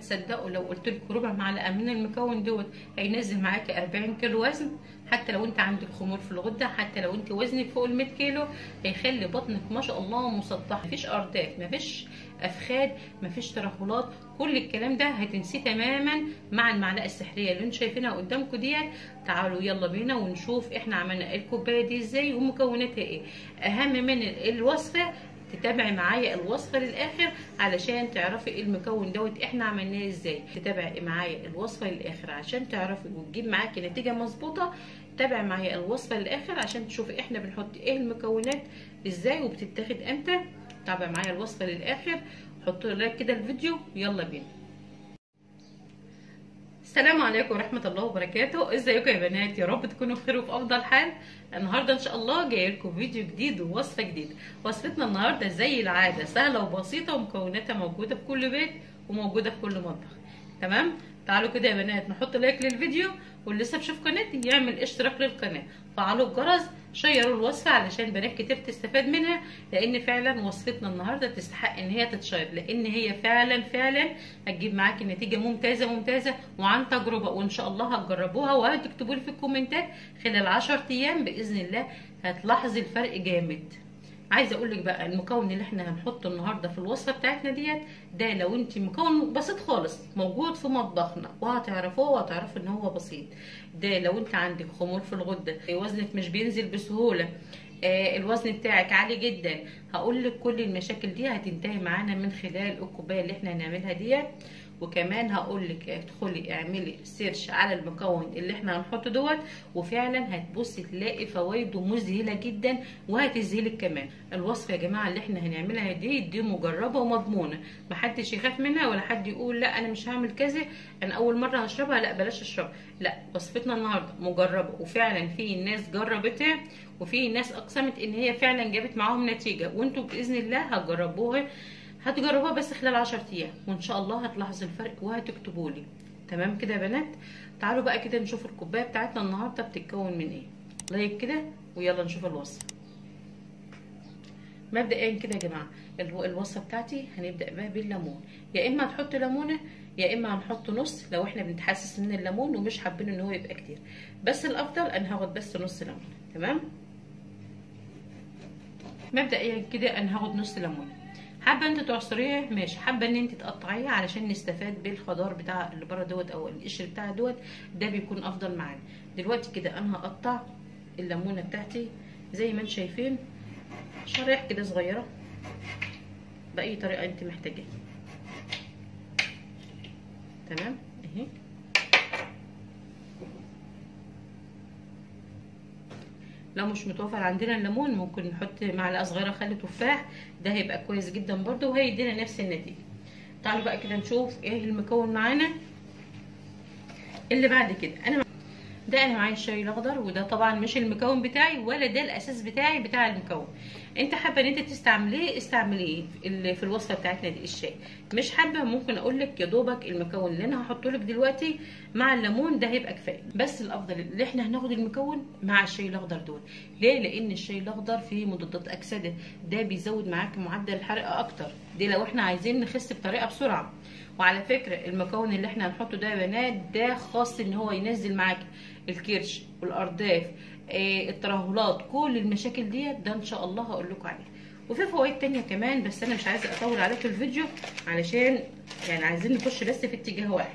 هتصدقوا لو قلت لكم ربع معلقه من المكون دوت هينزل معاكي 40 كيلو وزن حتى لو انت عندك خمول في الغده حتى لو انت وزنك فوق ال 100 كيلو هيخلي بطنك ما شاء الله مسطحه مفيش ارداف مفيش افخاد مفيش ترهلات كل الكلام ده هتنسيه تماما مع المعلقه السحريه اللي انتم شايفينها قدامكم ديت تعالوا يلا بينا ونشوف احنا عملنا الكوبايه دي ازاي ومكوناتها ايه اهم من الوصفه تتابعي معايا الوصفه للاخر علشان تعرفي ايه المكون دوت احنا عملناه ازاي تتابعي معايا الوصفه للاخر عشان تعرفي وتجيب معاكي نتيجه مظبوطه تابعي معايا الوصفه للاخر عشان تشوفي احنا بنحط ايه المكونات ازاي وبتتاخد امتى تابعي معايا الوصفه للاخر حطوا لايك كده الفيديو يلا بينا السلام عليكم ورحمة الله وبركاته ازيكم يا بنات يا رب تكونوا بخير وفي افضل حال النهاردة ان شاء الله جاي لكم فيديو جديد ووصفة جديدة وصفتنا النهاردة زي العادة سهلة وبسيطة ومكوناتها موجودة في كل بيت وموجودة في كل مطبخ تمام تعالوا كده يا بنات نحط لايك للفيديو واللي لسه بشوف قناتي يعمل اشتراك للقناة فعلوا الجرس شيروا الوصفة علشان بنات كتير تستفاد منها لان فعلا وصفتنا النهاردة تستحق ان هي تتشير لان هي فعلا فعلا هتجيب معاكي نتيجة ممتازة ممتازة وعن تجربة وان شاء الله هتجربوها وهتكتبوا لي في الكومنتات خلال 10 ايام باذن الله هتلاحظي الفرق جامد عايزه اقول لك بقى المكون اللي احنا هنحطه النهارده في الوصفه بتاعتنا ديت ده لو انت مكون بسيط خالص موجود في مطبخنا وهتعرفوه وهتعرفوا ان هو بسيط ده لو انت عندك خمول في الغده وزنك مش بينزل بسهوله آه الوزن بتاعك عالي جدا هقول لك كل المشاكل دي هتنتهي معانا من خلال الكوبايه اللي احنا هنعملها ديت وكمان هقول لك ادخلي اعملي سيرش على المكون اللي احنا هنحطه دوت وفعلا هتبصي تلاقي فوائده مذهله جدا وهتذهلك كمان الوصفه يا جماعه اللي احنا هنعملها دي دي مجربه ومضمونه محدش يخاف منها ولا حد يقول لا انا مش هعمل كذا انا اول مره هشربها لا بلاش اشربها لا وصفتنا النهارده مجربه وفعلا في ناس جربتها وفي ناس اقسمت ان هي فعلا جابت معاهم نتيجه وانتوا باذن الله هتجربوها هتجربوها بس خلال 10 ايام وان شاء الله هتلاحظوا الفرق وهتكتبوا لي تمام كده يا بنات تعالوا بقى كده نشوف الكوبايه بتاعتنا النهارده بتتكون من ايه لايك كده ويلا نشوف الوصفه مبدئيا كده يا جماعه الوصفه بتاعتي هنبدا بقى بالليمون يا اما هتحط ليمونه يا اما هنحط نص لو احنا بنتحسس من الليمون ومش حابين ان هو يبقى كتير بس الافضل انا هاخد بس نص ليمونه تمام مبدئيا كده انا هاخد نص ليمونه حابه انت تعصريه ماشي حابه ان انت تقطعيه علشان نستفاد بالخضار بتاع اللي بره دوت او القشر بتاع دوت ده بيكون افضل معانا دلوقتي كده انا هقطع الليمونه بتاعتي زي ما انتم شايفين شرايح كده صغيره باي طريقه انت محتاجاها تمام اهي لو مش متوفر عندنا الليمون ممكن نحط معلقه صغيره خل تفاح ده هيبقى كويس جدا برده وهيدينا نفس النتيجه تعالوا بقى كده نشوف ايه المكون معانا اللي بعد كده انا ده انا معايا الشاي الاخضر وده طبعا مش المكون بتاعي ولا ده الاساس بتاعي بتاع المكون انت حابه ان انت تستعمليه استعمليه في الوصفه بتاعتنا دي الشاي مش حابه ممكن اقول لك يا دوبك المكون اللي انا هحطه لك دلوقتي مع الليمون ده هيبقى كفايه بس الافضل اللي احنا هناخد المكون مع الشاي الاخضر دول ليه لان الشاي الاخضر فيه مضادات اكسده ده بيزود معاك معدل الحرق اكتر دي لو احنا عايزين نخس بطريقه بسرعه وعلى فكره المكون اللي احنا هنحطه ده يا بنات ده خاص ان هو ينزل معاكي الكرش والارداف آه الترهلات كل المشاكل ديت ده ان شاء الله هقول لكم عليها وفي فوائد تانية كمان بس انا مش عايزه اطول عليكم الفيديو علشان يعني عايزين نخش بس في اتجاه واحد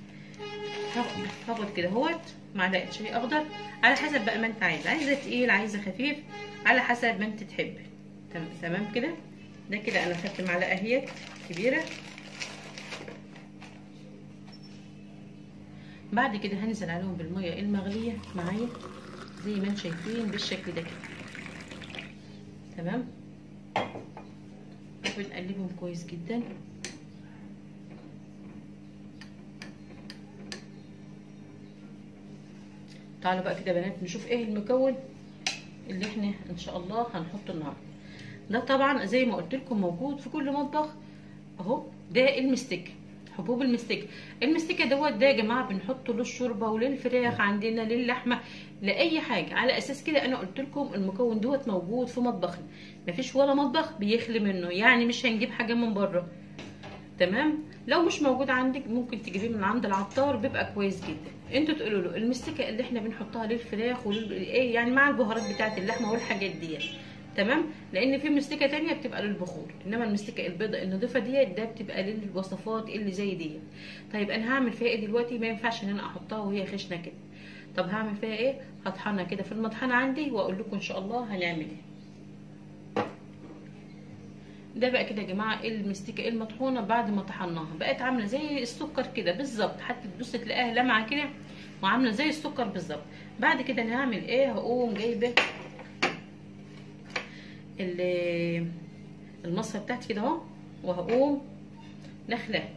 هاخد كده اهوت معلقه شاي اخضر على حسب بقى ما انت عايزه عايزه تقيل عايزه خفيف على حسب ما انت تحبي تمام كده ده كده انا خدت معلقه اهيت كبيره بعد كده هنزل عليهم بالميه المغليه معايا زي ما انتم شايفين بالشكل ده كده تمام بنقلبهم كويس جدا تعالوا بقى كده بنات نشوف ايه المكون اللي احنا ان شاء الله هنحطه النهارده ده طبعا زي ما قلت لكم موجود في كل مطبخ اهو ده المستكه حبوب المستكه المستكه دوت ده يا جماعه بنحطه للشوربه وللفراخ عندنا للحمه لاي حاجه على اساس كده انا قلت لكم المكون دوت موجود في مطبخنا مفيش ولا مطبخ بيخلي منه يعني مش هنجيب حاجه من بره تمام لو مش موجود عندك ممكن تجيبيه من عند العطار بيبقى كويس جدا انتوا تقولوا له المستكه اللي احنا بنحطها للفراخ ولل ايه يعني مع البهارات بتاعه اللحمه والحاجات ديت تمام لان في مستكه تانية بتبقى للبخور انما المستكه البيضاء النضيفه ديت ده بتبقى للوصفات اللي زي ديت طيب انا هعمل فيها ايه دلوقتي ما ينفعش ان انا احطها وهي خشنه كده طب هعمل فيها ايه هطحنها كده في المطحنه عندي واقول لكم ان شاء الله هنعمل ايه ده بقى كده يا جماعه المستكه المطحونه بعد ما طحناها بقت عامله زي السكر كده بالظبط حتى تبص تلاقيها لامعه كده وعامله زي السكر بالظبط بعد كده انا هعمل ايه هقوم جايبه المصفى بتاعتي كده اهو وهقوم نخلاه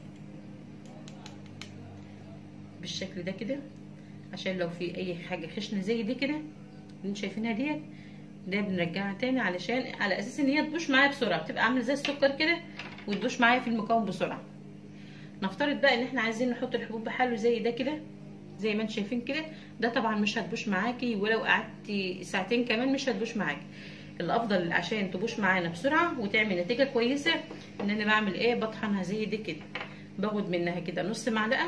بالشكل ده كده عشان لو في اي حاجه خشنه زي دي كده اللي انتوا شايفينها ديت ده بنرجعها تاني علشان على اساس ان هي تدوش معايا بسرعه بتبقى عامله زي السكر كده وتدوش معايا في المكون بسرعه نفترض بقى ان احنا عايزين نحط الحبوب بحاله زي ده كده زي ما انتم شايفين كده ده طبعا مش هتبوش معاكي ولو قعدتي ساعتين كمان مش هتبوش معاكي الافضل عشان تبوش معانا بسرعه وتعمل نتيجه كويسه ان انا بعمل ايه بطحنها زي دي كده باخد منها كده نص معلقه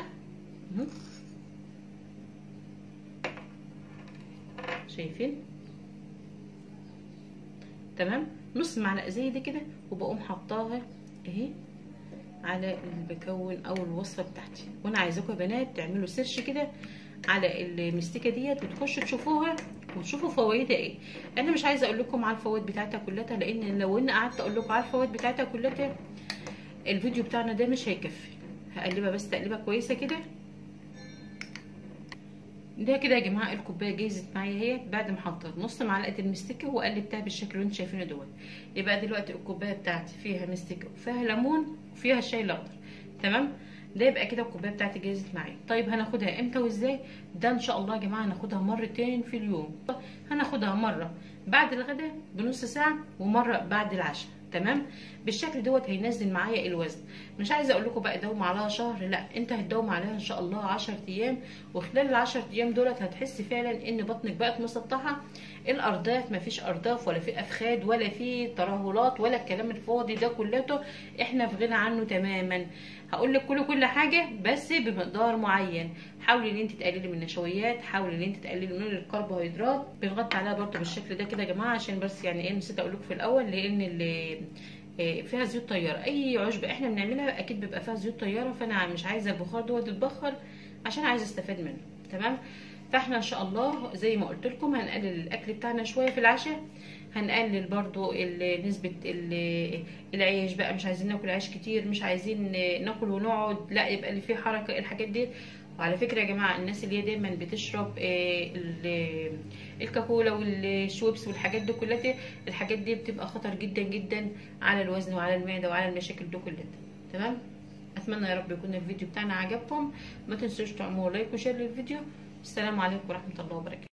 شايفين تمام نص معلقه زي دي كده وبقوم حطاها اهي على المكون او الوصفه بتاعتي وانا عايزاكم يا بنات تعملوا سيرش كده على المستكه ديت وتخشوا تشوفوها وتشوفوا فوائدها ايه انا مش عايزه اقول لكم على الفوائد بتاعتها كلها لان لو ان قعدت اقول لكم على الفوائد بتاعتها كلها الفيديو بتاعنا ده مش هيكفي هقلبها بس تقليبه كويسه كده ده كده يا جماعه الكوبايه جهزت معايا اهي بعد ما حطيت نص معلقه المستكه وقلبتها بالشكل اللي انتوا شايفينه دوت يبقى دلوقتي الكوبايه بتاعتي فيها مستكه وفيها ليمون وفيها الشاي الاخضر تمام ده يبقى كده الكوبايه بتاعتي جهزت معايا طيب هناخدها امتى وازاي ده ان شاء الله يا جماعه هناخدها مرتين في اليوم هناخدها مره بعد الغداء بنص ساعه ومره بعد العشاء تمام بالشكل دوت هينزل معايا الوزن مش عايزه اقول لكم بقى دوم عليها شهر لا انت هتدوم عليها ان شاء الله 10 ايام وخلال ال 10 ايام دولت هتحس فعلا ان بطنك بقت مسطحه الارداف مفيش ارداف ولا في افخاد ولا في ترهلات ولا الكلام الفاضي ده كلته احنا في غنى عنه تماما هقول لك كل كل حاجه بس بمقدار معين حاولي ان انت تقللي من النشويات حاولي ان انت تقللي من الكربوهيدرات بنغطي عليها برده بالشكل ده كده يا جماعه عشان بس يعني ايه نسيت اقول لكم في الاول لان اللي فيها زيوت طياره اي عشبه احنا بنعملها اكيد بيبقى فيها زيوت طياره فانا مش عايزه البخار دوت يتبخر عشان عايزه استفاد منه تمام فاحنا ان شاء الله زي ما قلت لكم هنقلل الاكل بتاعنا شويه في العشاء هنقلل برضو نسبة العيش بقى مش عايزين ناكل عيش كتير مش عايزين ناكل ونقعد لا يبقى اللي فيه حركة الحاجات دي وعلى فكرة يا جماعة الناس اللي هي دايما بتشرب الكاكولا والشويبس والحاجات دي كلها الحاجات دي بتبقى خطر جدا جدا على الوزن وعلى المعدة وعلى المشاكل دي كلها تمام اتمنى يا رب يكون الفيديو بتاعنا عجبكم ما تنسوش تعملوا لايك وشير للفيديو السلام عليكم ورحمة الله وبركاته